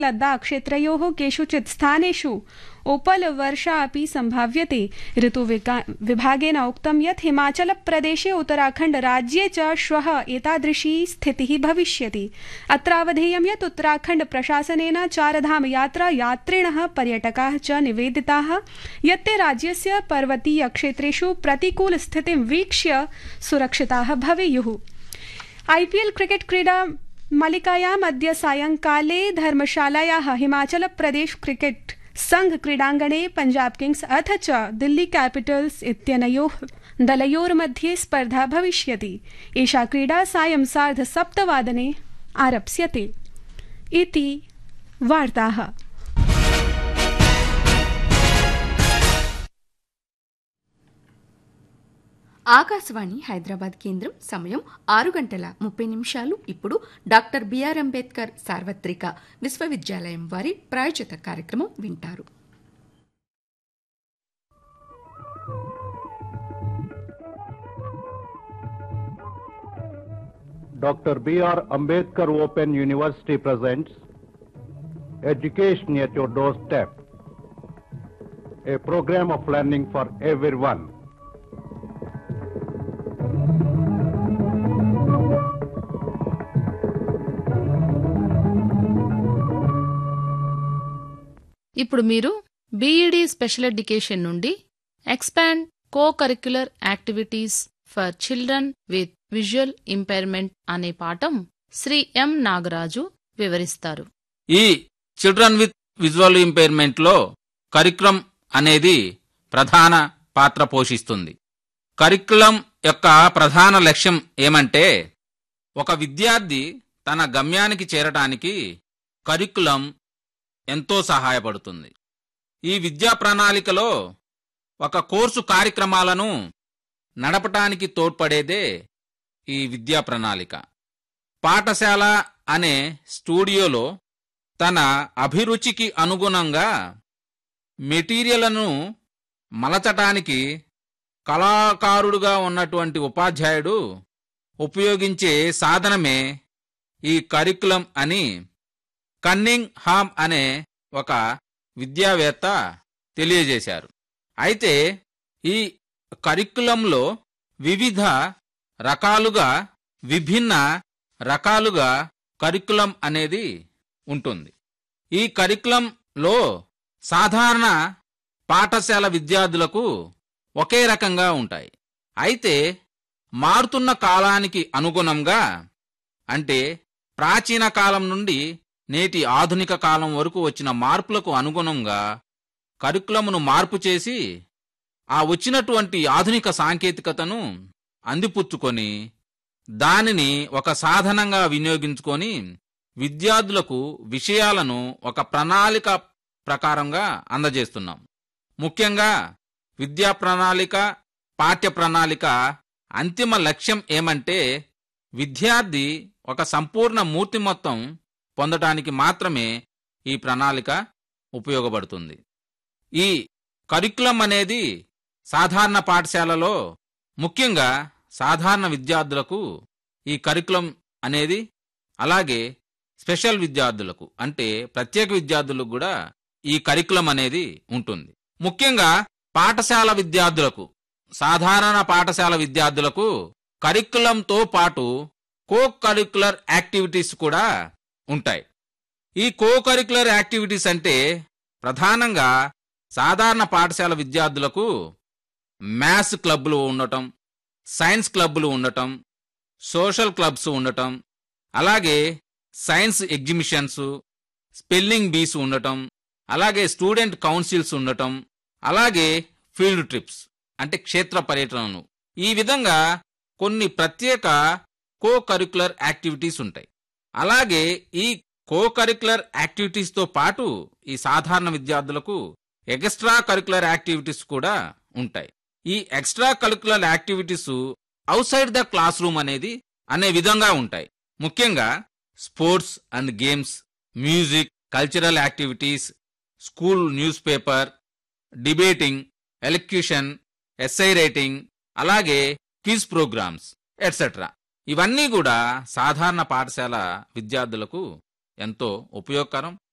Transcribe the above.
लद्दाक्षेत्रयोः केषुचित् स्थानेषु ओपलवर्षा अपि सम्भाव्यते ऋतुविभागेन उक्तं यत् हिमाचलप्रदेशे उत्तराखण्डराज्ये च श्वः एतादृशी स्थितिः भविष्यति अत्रावधेयं यत् उत्तराखण्ड प्रशासनेन चारधाम यात्रा यात्रिणः पर्यटकाः च निवेदिताः यत् ते राज्यस्य पर्वतीयक्षेत्रेषु प्रतिकूलस्थितिं वीक्ष्य सुरक्षिताः भवेयुः आईपीएल क्रिकेट क्रीडा मलिकायाम् अद्य सायंकाले धर्मशालायाः हिमाचल प्रदेश क्रिकेट संघ क्रीडाङ्गणे पंजाब किंग्स अथ च दिल्ली कैपिटल्स इत्यनयोः दलयोर्मध्ये स्पर्धा भविष्यति एषा क्रीडा सायं सार्ध सप्तवादने आरप्स्यते इति वार्ताः ఆకాశవాణి హైదరాబాద్ కేంద్రం సమయం ఆరు గంటల ముప్పై నిమిషాలు ఇప్పుడు డాక్టర్ బిఆర్ అంబేద్కర్ సార్వత్రిక విశ్వవిద్యాలయం వారి ప్రాయోజిత కార్యక్రమం వింటారు Dr. B.R. Ambedkar Open University presents Education at Your Doorstep, a program of learning for everyone. ఇప్పుడు మీరు బీఈడీ స్పెషల్ ఎడ్యుకేషన్ నుండి expand co curricular activities for children with visual impairment అనే పాఠం శ్రీ ఎం నాగరాజు వివరిస్తారు ఈ చిల్డ్రన్ విత్ విజువల్ ఇంపైర్మెంట్ లో curriculum అనేది ప్రధాన పాత్ర పోషిస్తుంది కరిక్యులం యొక్క ప్రధాన లక్ష్యం ఏమంటే ఒక విద్యార్థి తన గమ్యానికి చేరటానికి కరిక్యులం ఎంతో సహాయపడుతుంది ఈ విద్యా ప్రణాళికలో ఒక కోర్సు కార్యక్రమాలను నడపటానికి తోడ్పడేదే ఈ విద్యా ప్రణాళిక పాఠశాల అనే స్టూడియోలో తన అభిరుచికి అనుగుణంగా మెటీరియలను మలచటానికి కళాకారుడుగా ఉన్నటువంటి ఉపాధ్యాయుడు ఉపయోగించే సాధనమే ఈ కరికులం అని కన్నింగ్ హామ్ అనే ఒక విద్యావేత్త తెలియజేశారు అయితే ఈ కరికులంలో వివిధ రకాలుగా విభిన్న రకాలుగా కరికులం అనేది ఉంటుంది ఈ కరికులంలో సాధారణ పాఠశాల విద్యార్థులకు ఒకే రకంగా ఉంటాయి అయితే మారుతున్న కాలానికి అనుగుణంగా అంటే ప్రాచీన కాలం నుండి నేటి ఆధునిక కాలం వరకు వచ్చిన మార్పులకు అనుగుణంగా కరికులమును మార్పు చేసి ఆ వచ్చినటువంటి ఆధునిక సాంకేతికతను అందిపుచ్చుకొని దానిని ఒక సాధనంగా వినియోగించుకొని విద్యార్థులకు విషయాలను ఒక ప్రణాళిక ప్రకారంగా అందజేస్తున్నాం ముఖ్యంగా విద్యా ప్రణాళిక పాఠ్య ప్రణాళిక అంతిమ లక్ష్యం ఏమంటే విద్యార్థి ఒక సంపూర్ణ మూర్తి మొత్తం పొందటానికి మాత్రమే ఈ ప్రణాళిక ఉపయోగపడుతుంది ఈ కరికులం అనేది సాధారణ పాఠశాలలో ముఖ్యంగా సాధారణ విద్యార్థులకు ఈ కరికులం అనేది అలాగే స్పెషల్ విద్యార్థులకు అంటే ప్రత్యేక విద్యార్థులకు కూడా ఈ కరికులం అనేది ఉంటుంది ముఖ్యంగా పాఠశాల విద్యార్థులకు సాధారణ పాఠశాల విద్యార్థులకు కరికులంతో పాటు కో కరికులర్ యాక్టివిటీస్ కూడా ఉంటాయి ఈ కో కరికులర్ యాక్టివిటీస్ అంటే ప్రధానంగా సాధారణ పాఠశాల విద్యార్థులకు మ్యాథ్స్ క్లబ్లు ఉండటం సైన్స్ క్లబ్లు ఉండటం సోషల్ క్లబ్స్ ఉండటం అలాగే సైన్స్ ఎగ్జిబిషన్స్ స్పెల్లింగ్ బీస్ ఉండటం అలాగే స్టూడెంట్ కౌన్సిల్స్ ఉండటం అలాగే ఫీల్డ్ ట్రిప్స్ అంటే క్షేత్ర పర్యటనలు ఈ విధంగా కొన్ని ప్రత్యేక కో కరికులర్ యాక్టివిటీస్ ఉంటాయి అలాగే ఈ కో కరికులర్ యాక్టివిటీస్తో పాటు ఈ సాధారణ విద్యార్థులకు ఎక్స్ట్రా కరికులర్ యాక్టివిటీస్ కూడా ఉంటాయి ఈ extra curricular activities outside the classroom అనేది అనే విధంగా ఉంటాయి ముఖ్యంగా sports and games music cultural activities school newspaper debating elocution essay writing అలాగే క్విజ్ ప్రోగ్రామ్స్ ఎట్సెట్రా ఇవన్నీ కూడా సాధారణ పాఠశాల విద్యార్థులకు ఎంతో ఉపయోగకరం